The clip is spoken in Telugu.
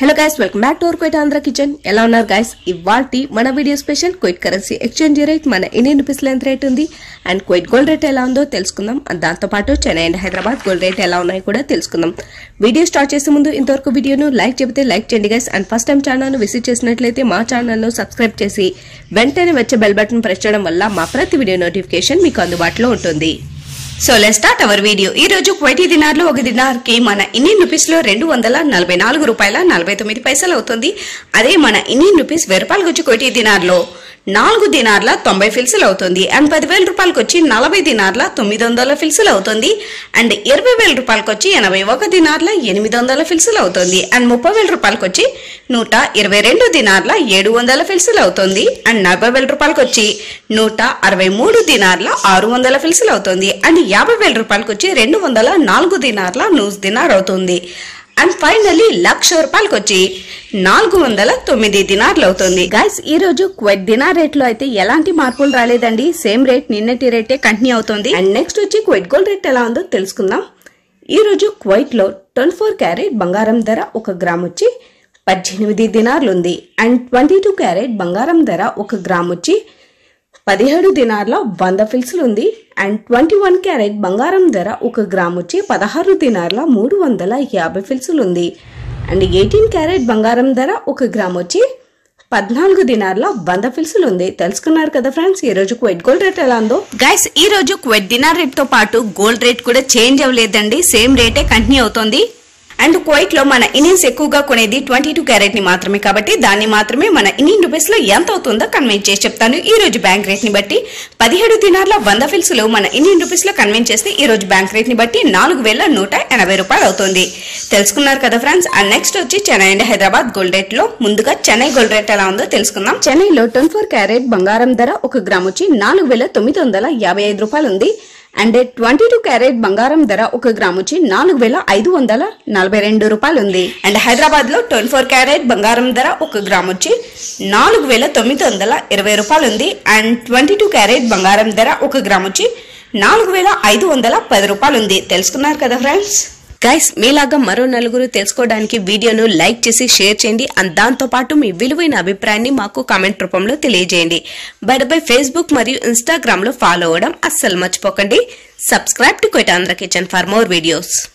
hello guys welcome back to our Kuwait Andhra kitchen ఎలా ఉన్నారు గైస్ ఇవాల్టి మన video special Kuwait currency exchange rate మన ఇండియన్ రూపీస్ లో ఎంత రేట్ ఉంది అండ్ క్వైట్ గోల్డ్ రేట్ ఎలా ఉందో తెలుసుకుందాం అండ్ దాంతో పాటు Chennai and Hyderabad gold rate ఎలా ఉన్నాయో కూడా తెలుసుకుందాం వీడియో స్టార్ట్ చేసే ముందు ఇంతవరకు వీడియోను లైక్ చెబితే లైక్ చేయండి guys and first time channel visit చేసినట్లయితే మా ఛానల్ను సబ్స్క్రైబ్ చేసి వెంటనే వచ్చే బెల్ బటన్ ప్రెస్ చేయడం వల్ల మా ప్రతి వీడియో నోటిఫికేషన్ మీకు అందుబాటులో ఉంటుంది so let start our video ఈ రోజు క్వైటీ దినార్లో ఒక దినార్ కి మన ఇండియన్ రూపీస్ లో రెండు వందల నలభై నాలుగు రూపాయల నలభై తొమ్మిది పైసలు అవుతుంది అదే మన ఇండియన్ రూపీస్ వెయ్యి రూపాయలకు వచ్చి క్వైటీ దినార్లో నాలుగు దినార్ల తొంభై ఫిల్సులు అవుతుంది అండ్ పదివేల రూపాయలకు వచ్చి నలభై దినార్ల తొమ్మిది వందల ఫిల్సులు అవుతుంది అండ్ ఇరవై వేల రూపాయలకు వచ్చి ఎనభై ఒక దినార్ల ఎనిమిది వందల ఫిల్సులు అవుతుంది అండ్ ముప్పై వేల రూపాయలకు వచ్చి నూట ఇరవై రెండు దినార్ల ఏడు వందల ఫిల్సులు అవుతుంది అండ్ నలభై వేల రూపాయలకు వచ్చి నూట అరవై మూడు దినార్ల ఆరు వందల ఫిల్సులు అవుతుంది అండ్ యాభై వేల రూపాయలకు వచ్చి రెండు వందల నాలుగు దినార్ల నూస్ దినార్ అవుతుంది అండ్ ఫైనల్లీ లక్ష రూపాయలకు వచ్చి నాలుగు వందల తొమ్మిది దినార్లు అవుతుంది గైస్ ఈ రోజు క్వైట్ దినార్ రేట్ లో అయితే ఎలాంటి మార్పులు రాలేదండి సేమ్ రేట్ నిన్నటి రేటే కంటిన్యూ అవుతుంది అండ్ నెక్స్ట్ వచ్చి క్వైట్ గోల్డ్ రేట్ ఎలా ఉందో తెలుసుకుందాం ఈ రోజు క్వైట్ లో ట్వంటీ ఫోర్ క్యారెట్ బంగారం ధర ఒక గ్రామ్ వచ్చి పద్దెనిమిది దినార్లు ఉంది అండ్ ట్వంటీ టూ క్యారెట్ బంగారం ధర ఒక గ్రామ్ వచ్చి పదిహేడు దినార్ల వంద ఫిల్సులు ఉంది అండ్ ట్వంటీ వన్ క్యారెట్ బంగారం ధర ఒక గ్రామ్ వచ్చి పదహారు దినార్ల మూడు వందల యాభై ఫిల్సులు ఉంది అండ్ ఎయిటీన్ క్యారెట్ బంగారం ధర ఒక గ్రామ్ వచ్చి పద్నాలుగు దినార్ల వంద ఫిల్సులు ఉంది తెలుసుకున్నారు కదా ఫ్రెండ్స్ ఈ రోజు క్వైట్ గోల్డ్ రేట్ ఎలా ఉందో గైస్ ఈ రోజు క్వెట్ దినార్ రేట్ తో పాటు గోల్డ్ రేట్ కూడా చేంజ్ అవ్వలేదండి సేమ్ రేటే కంటిన్యూ అవుతుంది అండ్ కువైట్ లో మన ఇండియన్స్ ఎక్కువగా కొనేది ట్వంటీ టూ క్యారెట్ ని మాత్రమే కాబట్టి దాన్ని మాత్రమే మన ఇండియన్ రూపీస్ లో ఎంత అవుతుందో కన్వెన్స్ చేసి చెప్తాను ఈ రోజు బ్యాంక్ రేట్ ని బట్టి పదిహేడు దినార్ల వంద ఫిల్స్ లో మన ఇండియన్ రూపీస్ లో కన్వెన్స్ చేస్తే ఈ రోజు బ్యాంక్ రేట్ ని బట్టి నాలుగు వేల నూట ఎనభై రూపాయలు అవుతుంది తెలుసుకున్నారు కదా ఫ్రెండ్స్ అండ్ నెక్స్ట్ వచ్చి Chennai and Hyderabad gold rate లో ముందుగా చెన్నై గోల్డ్ రేట్ ఎలా ఉందో తెలుసుకుందాం చెన్నైలో ట్వంటీ ఫోర్ క్యారెట్ బంగారం ధర ఒక గ్రామ్ వచ్చి నాలుగు వేల తొమ్మిది వందల యాభై ఐదు రూపాయలు ఉంది అండ్ ట్వంటీ టూ క్యారెట్ బంగారం ధర ఒక గ్రామ్ వచ్చి నాలుగు వేల ఐదు వందల నలభై రెండు రూపాయలు ఉంది అండ్ హైదరాబాద్ లో ట్వంటీ ఫోర్ క్యారెట్ బంగారం ధర ఒక గ్రామ్ వచ్చి నాలుగు వేల తొమ్మిది వందల ఇరవై రూపాయలు ఉంది అండ్ ట్వంటీ టూ క్యారెట్ బంగారం ధర ఒక గ్రామ్ వచ్చి నాలుగు వేల ఐదు వందల పది రూపాయలు ఉంది తెలుసుకున్నారు కదా ఫ్రెండ్స్ గైస్ మీలాగా మరో నలుగురు తెలుసుకోవడానికి వీడియోను లైక్ చేసి షేర్ చేయండి అండ్ దాంతో పాటు మీ విలువైన అభిప్రాయాన్ని మాకు కామెంట్ రూపంలో తెలియజేయండి బట్ బై ఫేస్బుక్ మరియు ఇన్స్టాగ్రామ్ లో ఫాలో అవ్వడం అస్సలు మర్చిపోకండి subscribe to Kuwait Andhra kitchen for more videos